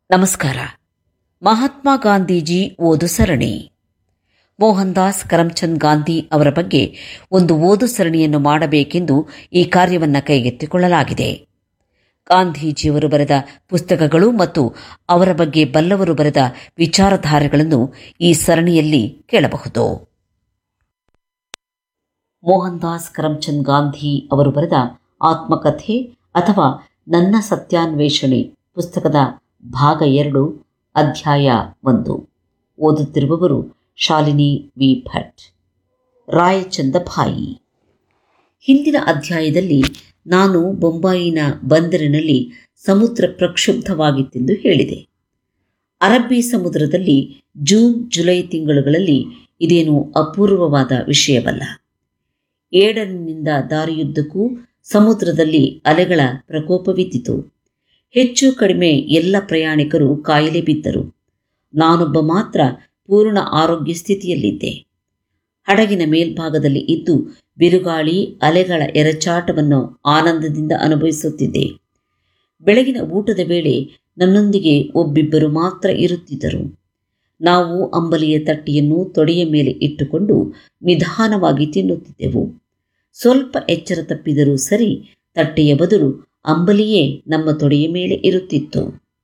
ನಮಸ್ಕಾರ ಮಹಾತ್ಮ ಗಾಂಧೀಜಿ ಓದು ಸರಣಿ ಮೋಹನ್ ದಾಸ್ ಕರಮ್ಚಂದ್ ಗಾಂಧಿ ಅವರ ಬಗ್ಗೆ ಒಂದು ಓದು ಸರಣಿಯನ್ನು ಮಾಡಬೇಕೆಂದು ಈ ಕಾರ್ಯವನ್ನು ಕೈಗೆತ್ತಿಕೊಳ್ಳಲಾಗಿದೆ ಗಾಂಧೀಜಿಯವರು ಬರೆದ ಪುಸ್ತಕಗಳು ಮತ್ತು ಅವರ ಬಗ್ಗೆ ಬಲ್ಲವರು ಬರೆದ ವಿಚಾರಧಾರೆಗಳನ್ನು ಈ ಸರಣಿಯಲ್ಲಿ ಕೇಳಬಹುದು ಮೋಹನ್ ದಾಸ್ ಕರಮ್ಚಂದ್ ಗಾಂಧಿ ಅವರು ಬರೆದ ಆತ್ಮಕಥೆ ಅಥವಾ ನನ್ನ ಸತ್ಯಾನ್ವೇಷಣೆ ಪುಸ್ತಕದ ಭಾಗ ಎರಡು ಅಧ್ಯಾಯ ಒಂದು ಓದುತ್ತಿರುವವರು ಶಾಲಿನಿ ವಿ ಭಟ್ ರಾಯಚಂದ ಭಾಯಿ ಹಿಂದಿನ ಅಧ್ಯಾಯದಲ್ಲಿ ನಾನು ಬೊಂಬಾಯಿನ ಬಂದರಿನಲ್ಲಿ ಸಮುದ್ರ ಪ್ರಕ್ಷುಬ್ಧವಾಗಿತ್ತೆಂದು ಹೇಳಿದೆ ಅರಬ್ಬಿ ಸಮುದ್ರದಲ್ಲಿ ಜೂನ್ ಜುಲೈ ತಿಂಗಳುಗಳಲ್ಲಿ ಇದೇನು ಅಪೂರ್ವವಾದ ವಿಷಯವಲ್ಲ ಏಡನಿಂದ ದಾರಿಯುದ್ದಕ್ಕೂ ಸಮುದ್ರದಲ್ಲಿ ಅಲೆಗಳ ಪ್ರಕೋಪವಿದ್ದಿತು ಹೆಚ್ಚು ಕಡಿಮೆ ಎಲ್ಲ ಪ್ರಯಾಣಿಕರು ಕಾಯಿಲೆ ಬಿದ್ದರು ನಾನೊಬ್ಬ ಮಾತ್ರ ಪೂರ್ಣ ಆರೋಗ್ಯ ಸ್ಥಿತಿಯಲ್ಲಿದ್ದೆ ಹಡಗಿನ ಮೇಲ್ಭಾಗದಲ್ಲಿ ಇದ್ದು ಬಿರುಗಾಳಿ ಅಲೆಗಳ ಎರಚಾಟವನ್ನು ಆನಂದದಿಂದ ಅನುಭವಿಸುತ್ತಿದ್ದೆ ಬೆಳಗಿನ ಊಟದ ವೇಳೆ ನನ್ನೊಂದಿಗೆ ಒಬ್ಬಿಬ್ಬರು ಮಾತ್ರ ಇರುತ್ತಿದ್ದರು ನಾವು ಅಂಬಲಿಯ ತಟ್ಟಿಯನ್ನು ತೊಡೆಯ ಮೇಲೆ ಇಟ್ಟುಕೊಂಡು ನಿಧಾನವಾಗಿ ತಿನ್ನುತ್ತಿದ್ದೆವು ಸ್ವಲ್ಪ ಎಚ್ಚರ ತಪ್ಪಿದರೂ ಸರಿ ತಟ್ಟೆಯ ಬದಲು ಅಂಬಲಿಯೇ ನಮ್ಮ ತೊಡೆಯ ಮೇಲೆ ಇರುತ್ತಿತ್ತು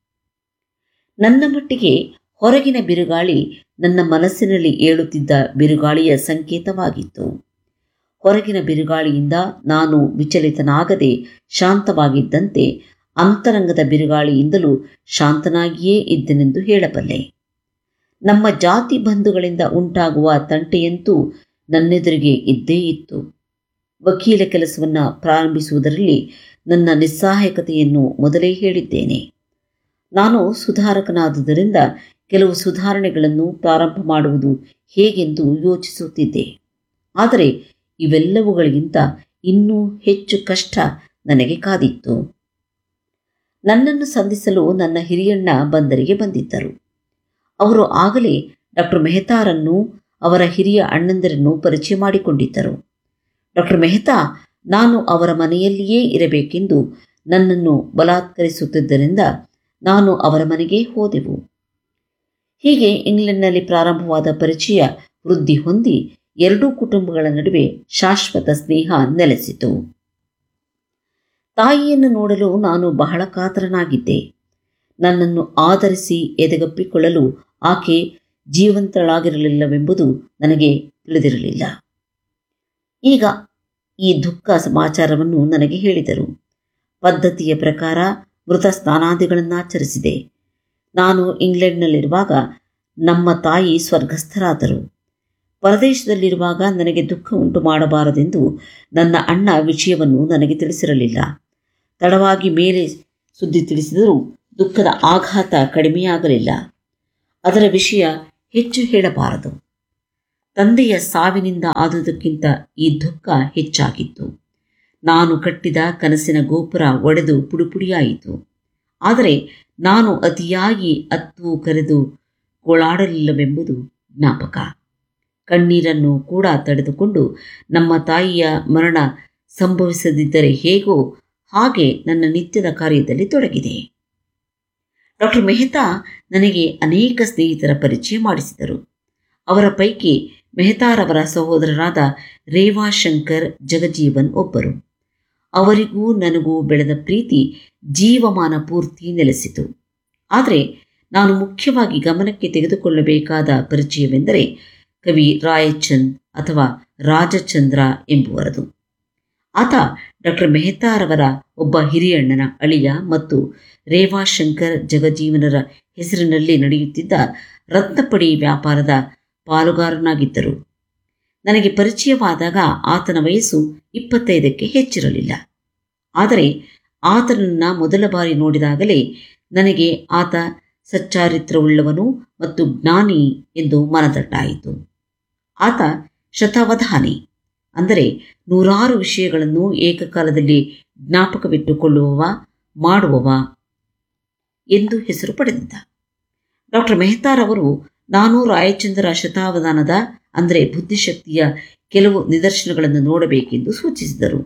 ನನ್ನ ಮಟ್ಟಿಗೆ ಹೊರಗಿನ ಬಿರುಗಾಳಿ ನನ್ನ ಮನಸ್ಸಿನಲ್ಲಿ ಏಳುತ್ತಿದ್ದ ಬಿರುಗಾಳಿಯ ಸಂಕೇತವಾಗಿತ್ತು ಹೊರಗಿನ ಬಿರುಗಾಳಿಯಿಂದ ನಾನು ವಿಚಲಿತನಾಗದೆ ಶಾಂತವಾಗಿದ್ದಂತೆ ಅಂತರಂಗದ ಬಿರುಗಾಳಿಯಿಂದಲೂ ಶಾಂತನಾಗಿಯೇ ಇದ್ದನೆಂದು ಹೇಳಬಲ್ಲೆ ನಮ್ಮ ಜಾತಿ ಬಂಧುಗಳಿಂದ ಉಂಟಾಗುವ ತಂಟೆಯಂತೂ ನನ್ನೆದುರಿಗೆ ಇದ್ದೇ ಇತ್ತು ವಕೀಲ ಕೆಲಸವನ್ನು ಪ್ರಾರಂಭಿಸುವುದರಲ್ಲಿ ನನ್ನ ನಿಸ್ಸಹಾಯಕತೆಯನ್ನು ಮೊದಲೇ ಹೇಳಿದ್ದೇನೆ ನಾನು ಸುಧಾರಕನಾದುದರಿಂದ ಕೆಲವು ಸುಧಾರಣೆಗಳನ್ನು ಪ್ರಾರಂಭ ಮಾಡುವುದು ಹೇಗೆಂದು ಯೋಚಿಸುತ್ತಿದ್ದೆ ಆದರೆ ಇವೆಲ್ಲವುಗಳಿಗಿಂತ ಇನ್ನೂ ಹೆಚ್ಚು ಕಷ್ಟ ನನಗೆ ಕಾದಿತ್ತು ನನ್ನನ್ನು ಸಂಧಿಸಲು ನನ್ನ ಹಿರಿಯಣ್ಣ ಬಂದರಿಗೆ ಬಂದಿದ್ದರು ಅವರು ಆಗಲೇ ಡಾಕ್ಟರ್ ಮೆಹತಾರನ್ನು ಅವರ ಹಿರಿಯ ಅಣ್ಣಂದಿರನ್ನು ಪರಿಚಯ ಮಾಡಿಕೊಂಡಿದ್ದರು ಡಾಕ್ಟರ್ ಮೆಹ್ತಾ ನಾನು ಅವರ ಮನೆಯಲ್ಲಿಯೇ ಇರಬೇಕೆಂದು ನನ್ನನ್ನು ಬಲಾತ್ಕರಿಸುತ್ತಿದ್ದರಿಂದ ನಾನು ಅವರ ಮನೆಗೆ ಹೋದೆವು ಹೀಗೆ ಇಂಗ್ಲೆಂಡ್ನಲ್ಲಿ ಪ್ರಾರಂಭವಾದ ಪರಿಚಯ ವೃದ್ಧಿ ಹೊಂದಿ ಎರಡೂ ಕುಟುಂಬಗಳ ನಡುವೆ ಶಾಶ್ವತ ಸ್ನೇಹ ನೆಲೆಸಿತು ತಾಯಿಯನ್ನು ನೋಡಲು ನಾನು ಬಹಳ ಕಾತರನಾಗಿದ್ದೆ ನನ್ನನ್ನು ಆಧರಿಸಿ ಎದೆಗಪ್ಪಿಕೊಳ್ಳಲು ಆಕೆ ಜೀವಂತಳಾಗಿರಲಿಲ್ಲವೆಂಬುದು ನನಗೆ ತಿಳಿದಿರಲಿಲ್ಲ ಈಗ ಈ ದುಃಖ ಸಮಾಚಾರವನ್ನು ನನಗೆ ಹೇಳಿದರು ಪದ್ಧತಿಯ ಪ್ರಕಾರ ಮೃತ ಸ್ನಾನಾದಿಗಳನ್ನಾಚರಿಸಿದೆ ನಾನು ಇಂಗ್ಲೆಂಡ್ನಲ್ಲಿರುವಾಗ ನಮ್ಮ ತಾಯಿ ಸ್ವರ್ಗಸ್ಥರಾದರು ಪರದೇಶದಲ್ಲಿರುವಾಗ ನನಗೆ ದುಃಖ ಉಂಟು ಮಾಡಬಾರದೆಂದು ನನ್ನ ಅಣ್ಣ ವಿಷಯವನ್ನು ನನಗೆ ತಿಳಿಸಿರಲಿಲ್ಲ ತಡವಾಗಿ ಮೇಲೆ ಸುದ್ದಿ ತಿಳಿಸಿದರೂ ದುಃಖದ ಆಘಾತ ಕಡಿಮೆಯಾಗಲಿಲ್ಲ ಅದರ ವಿಷಯ ಹೆಚ್ಚು ಹೇಳಬಾರದು ತಂದೆಯ ಸಾವಿನಿಂದ ಆದುದಕ್ಕಿಂತ ಈ ದುಃಖ ಹೆಚ್ಚಾಗಿತ್ತು ನಾನು ಕಟ್ಟಿದ ಕನಸಿನ ಗೋಪುರ ಒಡೆದು ಪುಡಿಪುಡಿಯಾಯಿತು ಆದರೆ ನಾನು ಅತಿಯಾಗಿ ಅತ್ತು ಕರೆದು ಗೋಳಾಡಲಿಲ್ಲವೆಂಬುದು ಜ್ಞಾಪಕ ಕಣ್ಣೀರನ್ನು ಕೂಡ ತಡೆದುಕೊಂಡು ನಮ್ಮ ತಾಯಿಯ ಮರಣ ಸಂಭವಿಸದಿದ್ದರೆ ಹೇಗೋ ಹಾಗೆ ನನ್ನ ನಿತ್ಯದ ಕಾರ್ಯದಲ್ಲಿ ತೊಡಗಿದೆ ಡಾಕ್ಟರ್ ಮೆಹ್ತಾ ನನಗೆ ಅನೇಕ ಸ್ನೇಹಿತರ ಪರಿಚಯ ಮಾಡಿಸಿದರು ಅವರ ಪೈಕಿ ಮೆಹತಾರವರ ಸಹೋದರರಾದ ರೇವಾಶಂಕರ್ ಜಗಜೀವನ್ ಒಬ್ಬರು ಅವರಿಗೂ ನನಗೂ ಬೆಳೆದ ಪ್ರೀತಿ ಜೀವಮಾನ ಪೂರ್ತಿ ನೆಲೆಸಿತು ಆದರೆ ನಾನು ಮುಖ್ಯವಾಗಿ ಗಮನಕ್ಕೆ ತೆಗೆದುಕೊಳ್ಳಬೇಕಾದ ಪರಿಚಯವೆಂದರೆ ಕವಿ ರಾಯಚಂದ್ ಅಥವಾ ರಾಜಚಂದ್ರ ಎಂಬುವರದು ಆತ ಡಾಕ್ಟರ್ ಮೆಹತಾರವರ ಒಬ್ಬ ಹಿರಿಯಣ್ಣನ ಅಳಿಯ ಮತ್ತು ರೇವಾಶಂಕರ್ ಜಗಜೀವನರ ಹೆಸರಿನಲ್ಲಿ ನಡೆಯುತ್ತಿದ್ದ ರತ್ನಪಡಿ ವ್ಯಾಪಾರದ ಪಾಲುಗಾರನಾಗಿದ್ದರು ನನಗೆ ಪರಿಚಯವಾದಾಗ ಆತನ ವಯಸ್ಸು ಇಪ್ಪತ್ತೈದಕ್ಕೆ ಹೆಚ್ಚಿರಲಿಲ್ಲ ಆದರೆ ಆತನನ್ನು ಮೊದಲ ಬಾರಿ ನೋಡಿದಾಗಲೇ ನನಗೆ ಆತ ಸಚ್ಚಾರಿತ್ರವುಳ್ಳವನು ಮತ್ತು ಜ್ಞಾನಿ ಎಂದು ಮನದಟ್ಟಾಯಿತು ಆತ ಶತಾವಧಾನಿ ಅಂದರೆ ನೂರಾರು ವಿಷಯಗಳನ್ನು ಏಕಕಾಲದಲ್ಲಿ ಜ್ಞಾಪಕವಿಟ್ಟುಕೊಳ್ಳುವವ ಮಾಡುವವ ಎಂದು ಹೆಸರು ಪಡೆದಿದ್ದ ಡಾಕ್ಟರ್ ಮೆಹತಾರವರು ನಾನು ರಾಯಚಂದ್ರ ಶತಾವಧಾನದ ಅಂದರೆ ಬುದ್ಧಿಶಕ್ತಿಯ ಕೆಲವು ನಿದರ್ಶನಗಳನ್ನು ನೋಡಬೇಕೆಂದು ಸೂಚಿಸಿದರು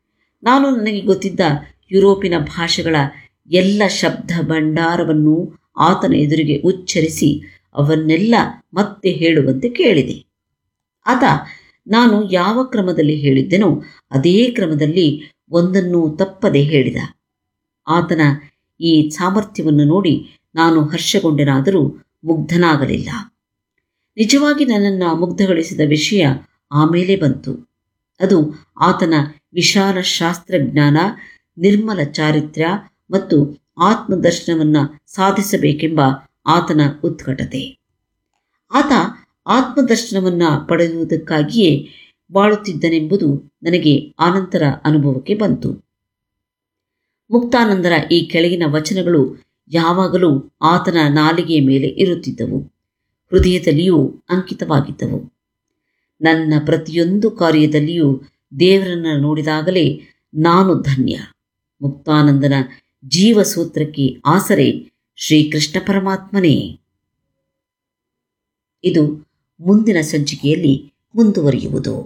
ನಾನು ನನಗೆ ಗೊತ್ತಿದ್ದ ಯುರೋಪಿನ ಭಾಷೆಗಳ ಎಲ್ಲ ಶಬ್ದ ಭಂಡಾರವನ್ನು ಆತನ ಎದುರಿಗೆ ಉಚ್ಚರಿಸಿ ಅವನ್ನೆಲ್ಲ ಮತ್ತೆ ಹೇಳುವಂತೆ ಕೇಳಿದೆ ಆತ ನಾನು ಯಾವ ಕ್ರಮದಲ್ಲಿ ಹೇಳಿದ್ದೆನೋ ಅದೇ ಕ್ರಮದಲ್ಲಿ ಒಂದನ್ನು ತಪ್ಪದೆ ಹೇಳಿದ ಆತನ ಈ ಸಾಮರ್ಥ್ಯವನ್ನು ನೋಡಿ ನಾನು ಹರ್ಷಗೊಂಡೆನಾದರೂ ಮುಗ್ಧನಾಗಲಿಲ್ಲ ನಿಜವಾಗಿ ನನ್ನನ್ನು ಮುಗ್ಧಗೊಳಿಸಿದ ವಿಷಯ ಆಮೇಲೆ ಬಂತು ಅದು ಆತನ ವಿಶಾಲ ಶಾಸ್ತ್ರಜ್ಞಾನ ನಿರ್ಮಲ ಚಾರಿತ್ರ್ಯ ಮತ್ತು ಆತ್ಮದರ್ಶನವನ್ನು ಸಾಧಿಸಬೇಕೆಂಬ ಆತನ ಉತ್ಕಟತೆ ಆತ ಆತ್ಮದರ್ಶನವನ್ನು ಪಡೆಯುವುದಕ್ಕಾಗಿಯೇ ಬಾಳುತ್ತಿದ್ದನೆಂಬುದು ನನಗೆ ಆನಂತರ ಅನುಭವಕ್ಕೆ ಬಂತು ಮುಕ್ತಾನಂದರ ಈ ಕೆಳಗಿನ ವಚನಗಳು ಯಾವಾಗಲೂ ಆತನ ನಾಲಿಗೆಯ ಮೇಲೆ ಇರುತ್ತಿದ್ದವು ಹೃದಯದಲ್ಲಿಯೂ ಅಂಕಿತವಾಗಿದ್ದವು ನನ್ನ ಪ್ರತಿಯೊಂದು ಕಾರ್ಯದಲ್ಲಿಯೂ ದೇವರನ್ನು ನೋಡಿದಾಗಲೇ ನಾನು ಧನ್ಯ ಮುಕ್ತಾನಂದನ ಜೀವಸೂತ್ರಕ್ಕೆ ಆಸರೆ ಶ್ರೀಕೃಷ್ಣ ಪರಮಾತ್ಮನೇ ಇದು ಮುಂದಿನ ಸಂಚಿಕೆಯಲ್ಲಿ ಮುಂದುವರಿಯುವುದು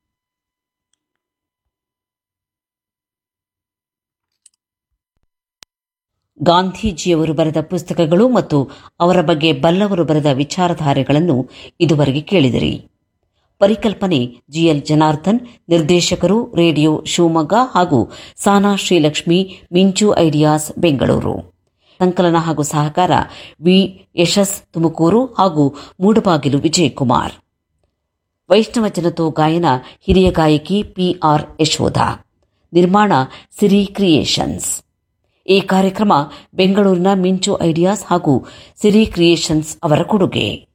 ಗಾಂಧೀಜಿಯವರು ಬರೆದ ಪುಸ್ತಕಗಳು ಮತ್ತು ಅವರ ಬಗ್ಗೆ ಬಲ್ಲವರು ಬರೆದ ವಿಚಾರಧಾರೆಗಳನ್ನು ಇದುವರೆಗೆ ಕೇಳಿದಿರಿ ಪರಿಕಲ್ಪನೆ ಜಿಎಲ್ ಜನಾರ್ದನ್ ನಿರ್ದೇಶಕರು ರೇಡಿಯೋ ಶಿವಮೊಗ್ಗ ಹಾಗೂ ಸಾನಾ ಶ್ರೀಲಕ್ಷ್ಮಿ ಮಿಂಚು ಐಡಿಯಾಸ್ ಬೆಂಗಳೂರು ಸಂಕಲನ ಹಾಗೂ ಸಹಕಾರ ವಿ ಯಶಸ್ ತುಮಕೂರು ಹಾಗೂ ಮೂಡಬಾಗಿಲು ವಿಜಯಕುಮಾರ್ ವೈಷ್ಣವ ಜನತೋ ಗಾಯನ ಹಿರಿಯ ಗಾಯಕಿ ಪಿಆರ್ ಯಶೋಧ ನಿರ್ಮಾಣ ಸಿರಿ ಕ್ರಿಯೇಷನ್ಸ್ ಈ ಕಾರ್ಯಕ್ರಮ ಬೆಂಗಳೂರಿನ ಮಿಂಚು ಐಡಿಯಾಸ್ ಹಾಗೂ ಸಿರಿ ಕ್ರಿಯೇಷನ್ಸ್ ಅವರ ಕೊಡುಗೆ